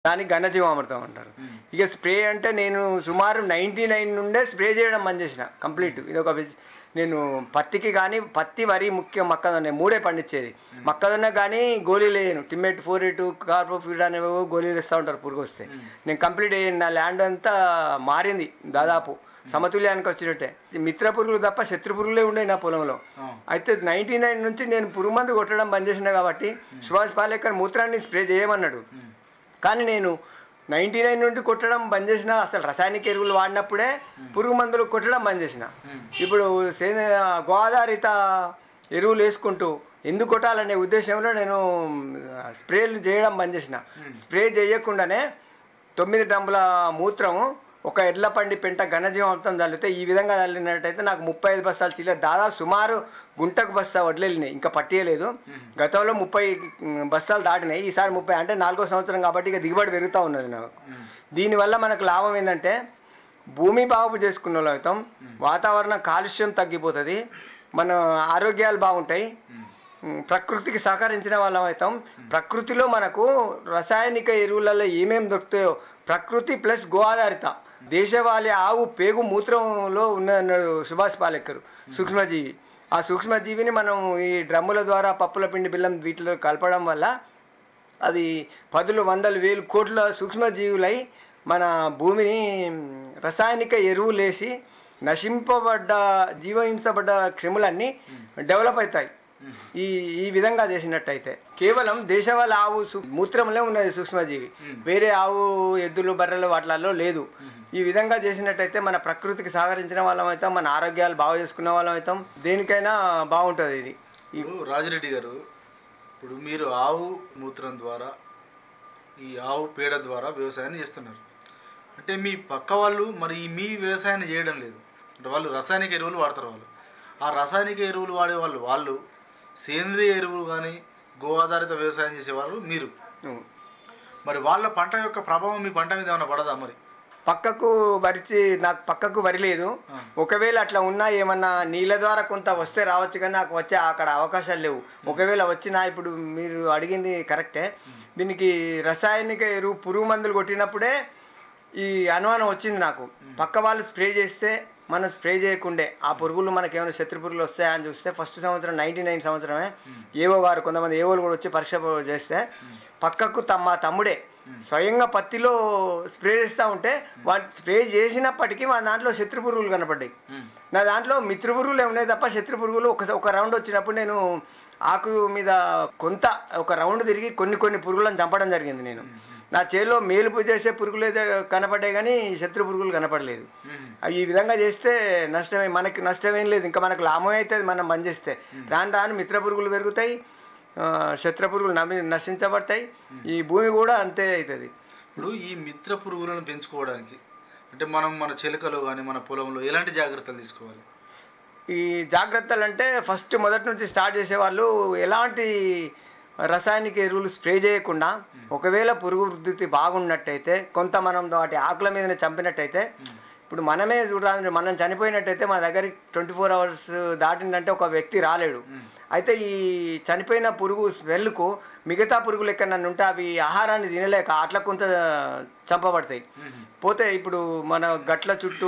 దానికి ఘనజీవామృతం అంటారు ఇక స్ప్రే అంటే నేను సుమారు నైంటీ నైన్ నుండే స్ప్రే చేయడం బంద్ చేసిన కంప్లీట్ ఇది ఒక విజ్- నేను పత్తికి కానీ పత్తి వరి ముఖ్యం మొక్కజొన్న మూడే పండించేది మొక్కజొన్న కానీ గోళీలు వేయను టిమ్మెట్ ఫోర్ ఎయిట్ కార్బోఫీడ్ అనేవి గోళీలు ఇస్తూ ఉంటారు పురుగు వస్తే నేను కంప్లీట్ వేయను నా ల్యాండ్ అంతా మారింది దాదాపు సమతుల్యానికి వచ్చినట్టే మిత్ర పురుగులు తప్ప శత్రు పురుగులే ఉండే నా పొలంలో అయితే నైంటీ నైన్ నుంచి నేను పురుగు మందు కొట్టడం బంద్ చేసిన కాబట్టి సుభాష్ పాలేకర్ మూత్రాన్ని స్ప్రే చేయమన్నాడు కానీ నేను నైంటీ నైన్ నుండి కొట్టడం బంద్ చేసిన అసలు రసాయనిక ఎరువులు వాడినప్పుడే పురుగు మందులు కొట్టడం బంద్ చేసిన ఇప్పుడు సేన గోదారిత ఎరువులు వేసుకుంటూ ఎందుకు కొట్టాలనే ఉద్దేశంలో నేను ఆ, స్ప్రేలు చేయడం బంద్ చేసిన స్ప్రే చేయకుండానే తొమ్మిది డ్రమ్ముల మూత్రము ఒక ఎడ్ల పండి పెంట ఘనజీవామృతం చల్లితే ఈ విధంగా చల్లినట్టయితే నాకు ముప్పై ఐదు బస్తాలు చిల్లర దాదాపు సుమారు గుంటకు బస్తా వడ్లు వెళ్ళినాయి ఇంకా పట్టియలేదు గతంలో ముప్పై ఉమ్, బస్తాలు దాటినాయి ఈసారి ముప్పై అంటే నాలుగో సంవత్సరం కాబట్టి ఇక దిగుబడి పెరుగుతూ ఉన్నది నాకు దీనివల్ల మనకు లాభం ఏంటంటే భూమి బాగు చేసుకున్న వాళ్ళు అవుతాం వాతావరణ కాలుష్యం తగ్గిపోతుంది మన ఆరోగ్యాలు బాగుంటాయి ఉమ్, ప్రకృతికి సహకరించిన వాళ్ళం అవుతాం ప్రకృతిలో మనకు రసాయనిక ఎరువులలో ఏమేమి దొరుకుతాయో ప్రకృతి ప్లస్ గో ఆధారిత దేశవాళీ ఆవు పేగు మూత్రంలో ఉన్నాడు సుభాష్ పాలేకర్ సూక్ష్మజీవి ఆ సూక్ష్మజీవిని మనం ఈ డ్రమ్ముల ద్వారా పప్పుల పిండి బిల్లం వీటిలో కలపడం వల్ల అది పదులు వందలు వేలు కోట్ల సూక్ష్మజీవులై మన భూమిని రసాయనిక ఎరువులేసి నశింపబడ్డ జీవహింసబడ్డ క్రిములన్నీ డెవలప్ అవుతాయి ఈ ఈ విధంగా చేసినట్టయితే కేవలం దేశవాళ ఆవు సు- మూత్రంలో ఉన్నది సూక్ష్మజీవి వేరే ఆవు ఎద్దులు బర్రెలు వాటిలలో లేదు ఈ విధంగా చేసినట్టయితే మన ప్రకృతికి సహకరించిన వాళ్ళం అవుతాం మన ఆరోగ్యాలు బాగు చేసుకున్న వాళ్ళం అవుతాం దేనికైనా బాగుంటుంది ఇది ఇప్పుడు రాజిరెడ్డి గారు ఇప్పుడు మీరు ఆవు మూత్రం ద్వారా ఈ ఆవు పేడ ద్వారా వ్యవసాయాన్ని చేస్తున్నారు అంటే మీ పక్క వాళ్ళు మరి ఈ మీ వ్యవసాయాన్ని చేయడం లేదు అంటే వాళ్ళు రసాయనిక ఎరువులు వాడతారు వాళ్ళు ఆ రసాయనిక ఎరువులు వాడే వాళ్ళు వాళ్ళు సేంద్రియ ఎరువులు కానీ గో ఆధారిత వ్యవసాయం చేసేవాళ్ళు మీరు ఉం. మరి వాళ్ళ పంట యొక్క ప్రభావం మీ పంట మీద ఏమైనా పడదా మరి పక్కకు వరిచి నాకు పక్కకు వరి లేదు ఆ. ఒకవేళ అట్లా ఉన్నా ఏమన్నా నీళ్ళ ద్వారా కొంత వస్తే రావచ్చు కానీ నాకు వచ్చే అక్కడ అవకాశాలు లేవు ఒకవేళ వచ్చినా ఇప్పుడు మీరు అడిగింది కరెక్టే దీనికి రసాయనిక ఎరువు పురుగు మందులు కొట్టినప్పుడే ఈ అనుమానం వచ్చింది నాకు పక్క వాళ్ళు స్ప్రే చేస్తే మనం స్ప్రే చేయకుండే ఆ పురుగులు మనకి ఏమైనా శత్రు పురుగులు వస్తాయా అని చూస్తే ఫస్ట్ సంవత్సరం నైంటీ నైన్ సంవత్సరమే ఏవో వారు కొంతమంది ఏవోలు కూడా వచ్చి పరీక్ష చేస్తే పక్కకు తమ తమ్ముడే స్వయంగా పత్తిలో స్ప్రే చేస్తూ ఉంటే వాటి స్ప్రే చేసినప్పటికీ మా దాంట్లో శత్రు పురుగులు కనపడ్డాయి నా దాంట్లో మిత్ర పురుగులు ఉన్నాయి తప్ప శత్రు పురుగులు ఒక ఒక రౌండ్ వచ్చినప్పుడు నేను ఆకు మీద కొంత ఒక రౌండ్ తిరిగి కొన్ని కొన్ని పురుగులను చంపడం జరిగింది నేను నా చేలో మేలుపు చేసే పురుగులు అయితే కనపడ్డాయి కానీ శత్రు పురుగులు కనపడలేదు అవి ఈ విధంగా చేస్తే నష్టమే మనకి నష్టమేం లేదు ఇంకా మనకు లాభం అవుతుంది మనం బంద్ చేస్తే రాను రాను మిత్ర పురుగులు పెరుగుతాయి ఆ, శత్రు పురుగులు నమి నశించబడతాయి ఈ భూమి కూడా అంతే అవుతుంది ఇప్పుడు ఈ మిత్ర పురుగులను పెంచుకోవడానికి అంటే మనం మన చిలకలో కానీ మన పొలంలో ఎలాంటి జాగ్రత్తలు తీసుకోవాలి ఈ జాగ్రత్తలు అంటే ఫస్ట్ మొదటి నుంచి స్టార్ట్ చేసేవాళ్ళు ఎలాంటి రసాయనిక ఎరువులు స్ప్రే చేయకుండా ఒకవేళ పురుగు వృద్ధి బాగున్నట్టయితే కొంత మనం వాటి ఆకుల మీదనే చంపినట్టయితే ఇప్పుడు మనమే చూడాలి మనం చనిపోయినట్టయితే మన దగ్గర ట్వంటీ ఫోర్ అవర్స్ దాటిందంటే ఒక వ్యక్తి రాలేడు అయితే ఈ చనిపోయిన పురుగు స్మెల్కు మిగతా పురుగులు ఎక్కడ నన్ను ఉంటే అవి ఆహారాన్ని తినలేక అట్లా కొంత చంపబడతాయి పోతే ఇప్పుడు మన గట్ల చుట్టూ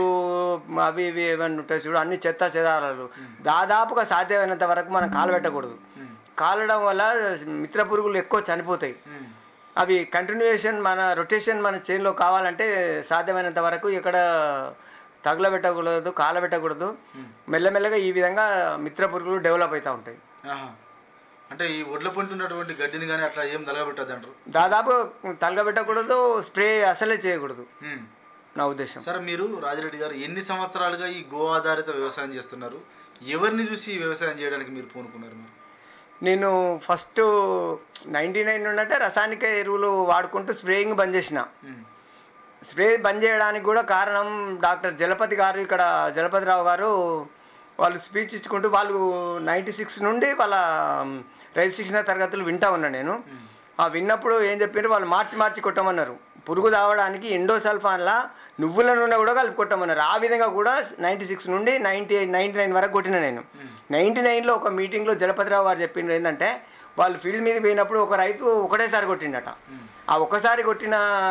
అవి ఇవి ఏమైనా ఉంటాయి చూడు అన్ని చెత్త చెదారాలు దాదాపుగా సాధ్యమైనంత వరకు మనం కాలబెట్టకూడదు కాలడం వల్ల మిత్ర పురుగులు ఎక్కువ చనిపోతాయి అవి కంటిన్యూయేషన్ మన రొటేషన్ మన చేన్లో కావాలంటే సాధ్యమైనంత వరకు ఇక్కడ తగలబెట్టకూడదు కాలబెట్టకూడదు మెల్లమెల్లగా ఈ విధంగా మిత్ర పురుగులు డెవలప్ అవుతూ ఉంటాయి ఆహా. అంటే ఈ ఒడ్ల పొంటి ఉన్నటువంటి గడ్డిని కానీ అట్లా ఏం తలగబెట్టద్దు అంటారు దాదాపు తగలబెట్టకూడదు స్ప్రే అసలే చేయకూడదు ఉమ్. నా ఉద్దేశం సరే మీరు రాజిరెడ్డి గారు ఎన్ని సంవత్సరాలుగా ఈ గో ఆధారిత వ్యవసాయం చేస్తున్నారు ఎవరిని చూసి ఈ వ్యవసాయం చేయడానికి మీరు పూనుకున్నారు మరి నేను ఫస్ట్ నైంటీ నైన్ ఉన్నట్టే రసాయనిక ఎరువులు వాడుకుంటూ స్ప్రేయింగ్ బంద్ చేసిన ఉమ్. స్ప్రే బంద్ చేయడానికి కూడా కారణం డాక్టర్ జలపతి గారు ఇక్కడ జలపతిరావు గారు వాళ్ళు స్పీచ్ ఇచ్చుకుంటూ వాళ్ళు నైంటీ సిక్స్ నుండి వాళ్ళ రైతు శిక్షణ తరగతులు వింటా ఉన్నా నేను ఆ విన్నప్పుడు ఏం చెప్పారు వాళ్ళు మార్చి మార్చి కొట్టమన్నారు పురుగు తావడానికి ఎండోసల్ఫాన్లా నువ్వుల నూనె కూడా కలిపి కొట్టమన్నారు ఆ విధంగా కూడా నైంటీ సిక్స్ నుండి నైంటీ ఎయిట్ నైంటీ నైన్ వరకు కొట్టిన నేను నైంటీ నైన్లో ఒక మీటింగ్లో జలపతిరావు గారు చెప్పిండ్రు ఏంటంటే వాళ్ళు ఫీల్డ్ మీద పోయినప్పుడు ఒక రైతు ఒకటేసారి కొట్టిండట ఆ ఒకసారి కొట్టిన